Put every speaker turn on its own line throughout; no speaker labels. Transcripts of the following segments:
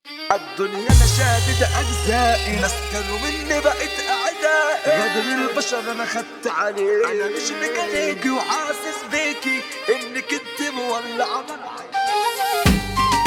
الدنيا انا شادد اجزائي ناس كانوا مني بقيت اعدائي غدر البشر انا خدت عليه انا مش ميكانيكي وحاسس بيكي انك انت مولعه ملعب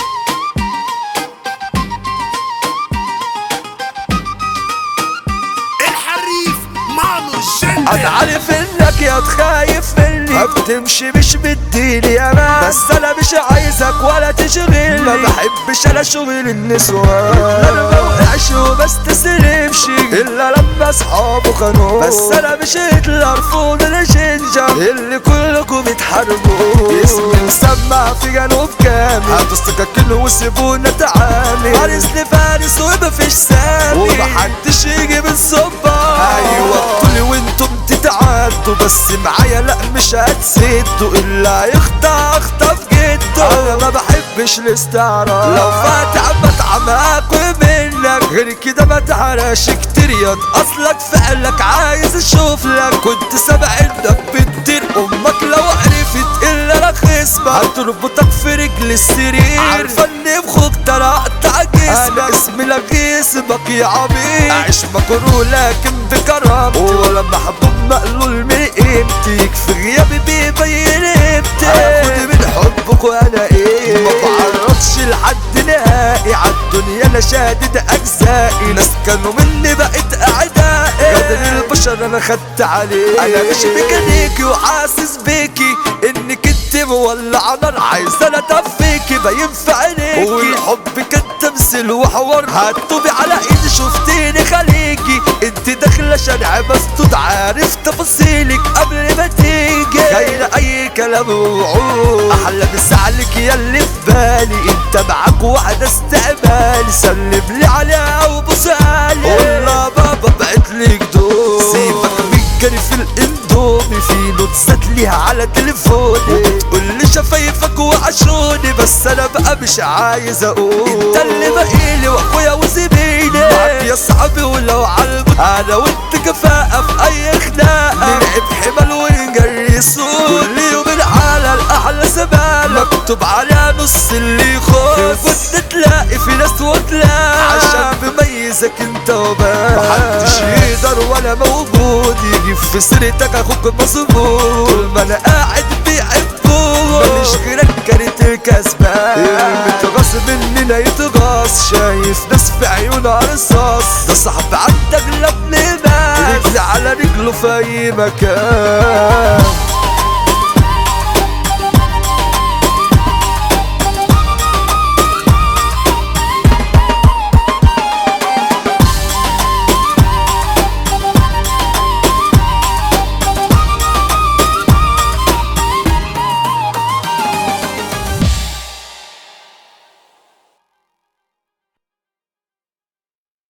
الحريف مانو الجن
انا عارف انك يا تخايف مني بتمشي مش مديني امان بس انا مش عايزك ولا تشغلني ما بحبش انا شغل النسوان انا ما وقعش وبستسلمش الا لما اصحابه خانوه بس انا مش هتلر فوق الجنجة اللي كلكم بتحاربوا اسمي مسمع في جنوب كامل هتستككلوا وسيبونا تعامل فارس لفارس ومفيش سامي ومحدش يجي من صبا ايوه طولي وانتم تتعدوا بس معايا لا مش هتسدوا الا يخطى اخطف جده انا ما بحبش الاستعراض لو فاتح بتعماك ومنك غير كده ما تعرفش كتير ياض اصلك فعلك عايز اشوف لك كنت سابع انك بتطير امك لو عرفت الا لك خصمك هتربطك في رجل السرير عارفه اني بخوك ترى اقطع جسمك انا اسمي لك اسمك يا عبيد اعيش مكروه لكن بكرم ولا محبوب مقلول من قيمتك في غيابي بيبين قيمتك هاخد من حبك وانا ايه ما بعرضش لحد نهائي عالدنيا انا شادد اجزائي ناس كانوا مني بقيت اعدائي غدر البشر انا خدت عليه انا مش ميكانيكي وحاسس بيكي انك انت مولعه نار عايز انا اتفيكي باين في عينيكي والحب كان تمثيل وحوار هتوبي على ايدي شفتيني خليكي انت داخله شارع مسدود عارف تفاصيلك قبل ما تيجي غير اي كلام ووعود احلى مساعلك يا اللي في بالي انت معاك واحده استقبالي سلم لي عليها وبوسالي والله بابا بعت لك دول سيبك من جري في الاندومي في نوتسات ليها على تليفوني وبتقول لي شفايفك وعشوني بس انا بقى مش عايز اقول انت اللي بقيلي واخويا وزميلي معاك يا صاحبي ولو عالبط انا وانت كفاءة في اي خناقة نلعب حمل ونجري سود كل يوم على الاحلى زبالة مكتوب عليها نص اللي يخص كنت تلاقي في ناس وتلاقي عشان بميزك انت وبس محدش يقدر ولا موجود يجي في سيرتك اخوك مظبوط طول ما انا قاعد بيحبوك ماليش غيرك كانت الكسبان المتغاص مننا يتغاص شايف ناس في عيونها رصاص ده صاحب عندك لابن ماس رجلي على رجله في اي مكان